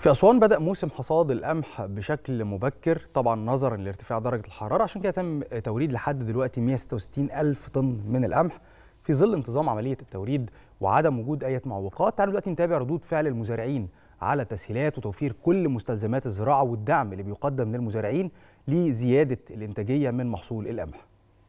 في أسوان بدأ موسم حصاد القمح بشكل مبكر طبعا نظرا لارتفاع درجة الحرارة عشان كده تم توريد لحد دلوقتي 166 ألف طن من القمح في ظل انتظام عملية التوريد وعدم وجود أي معوقات تعالوا دلوقتي نتابع ردود فعل المزارعين على تسهيلات وتوفير كل مستلزمات الزراعة والدعم اللي بيقدم للمزارعين لزيادة الإنتاجية من محصول القمح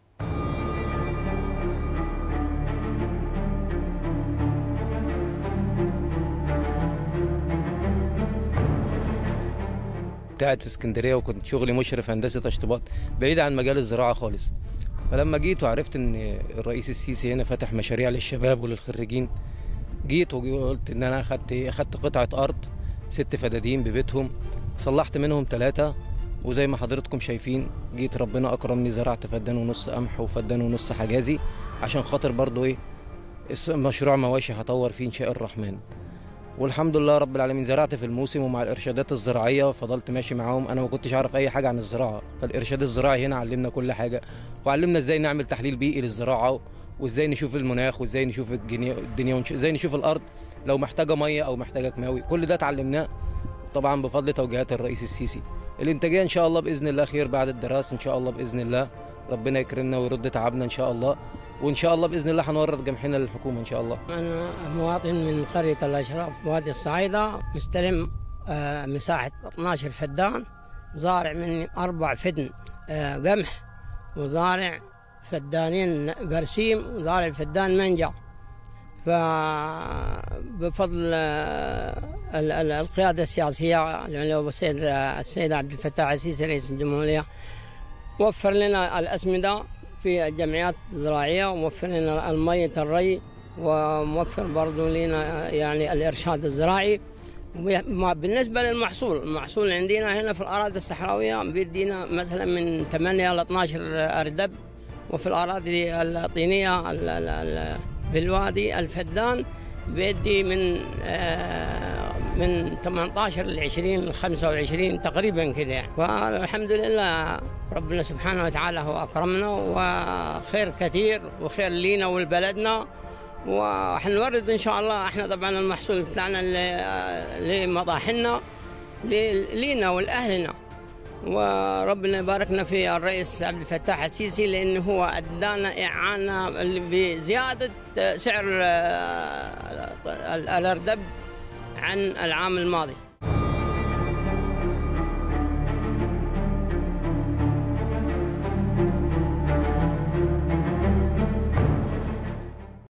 قاعد في اسكندريه وكنت شغلي مشرف هندسه تشطيبات بعيد عن مجال الزراعه خالص فلما جيت وعرفت ان الرئيس السيسي هنا فتح مشاريع للشباب وللخريجين جيت وقلت ان انا اخدت اخدت قطعه ارض ست فدادين ببيتهم صلحت منهم ثلاثه وزي ما حضراتكم شايفين جيت ربنا اكرمني زرعت فدان ونص قمح وفدان ونص حجازي عشان خاطر برضو ايه مشروع مواشي هطور فيه ان شاء الرحمن والحمد لله رب العالمين زرعت في الموسم ومع الارشادات الزراعيه فضلت ماشي معاهم انا ما كنتش اعرف اي حاجه عن الزراعه فالارشاد الزراعي هنا علمنا كل حاجه وعلمنا ازاي نعمل تحليل بيئي للزراعه وازاي نشوف المناخ وازاي نشوف الدنيا وازاي نشوف الارض لو محتاجه ميه او محتاجه كيماوي كل ده اتعلمناه طبعا بفضل توجيهات الرئيس السيسي الانتاجيه ان شاء الله باذن الله خير بعد الدراسه ان شاء الله باذن الله ربنا يكرمنا ويرد تعبنا ان شاء الله وان شاء الله باذن الله هنورد جمحنا للحكومه ان شاء الله. انا مواطن من قريه الاشراف بوادي الصعيده مستلم مساحه 12 فدان زارع مني اربع فدن قمح وزارع فدانين برسيم وزارع فدان منجا. فبفضل القياده السياسيه العلو السيد السيد عبد الفتاح السيسي رئيس الجمهوريه وفر لنا الاسمده في الجمعيات الزراعية وموفر لنا المية الري وموفر برضو لنا يعني الإرشاد الزراعي بالنسبة للمحصول المحصول عندنا هنا في الأراضي الصحراوية بيدينا مثلا من 8 ل 12 أردب وفي الأراضي الطينية بالوادي الفدان بيدي من من 18 ل 20 ل 25 تقريبا كده يعني فالحمد لله ربنا سبحانه وتعالى هو اكرمنا وخير كثير وخير لينا ولبلدنا وحنورد ان شاء الله احنا طبعا المحصول بتاعنا لمطاحننا لينا ولاهلنا وربنا يباركنا في الرئيس عبد الفتاح السيسي لانه هو ادانا اعانه بزياده سعر الاردب عن العام الماضي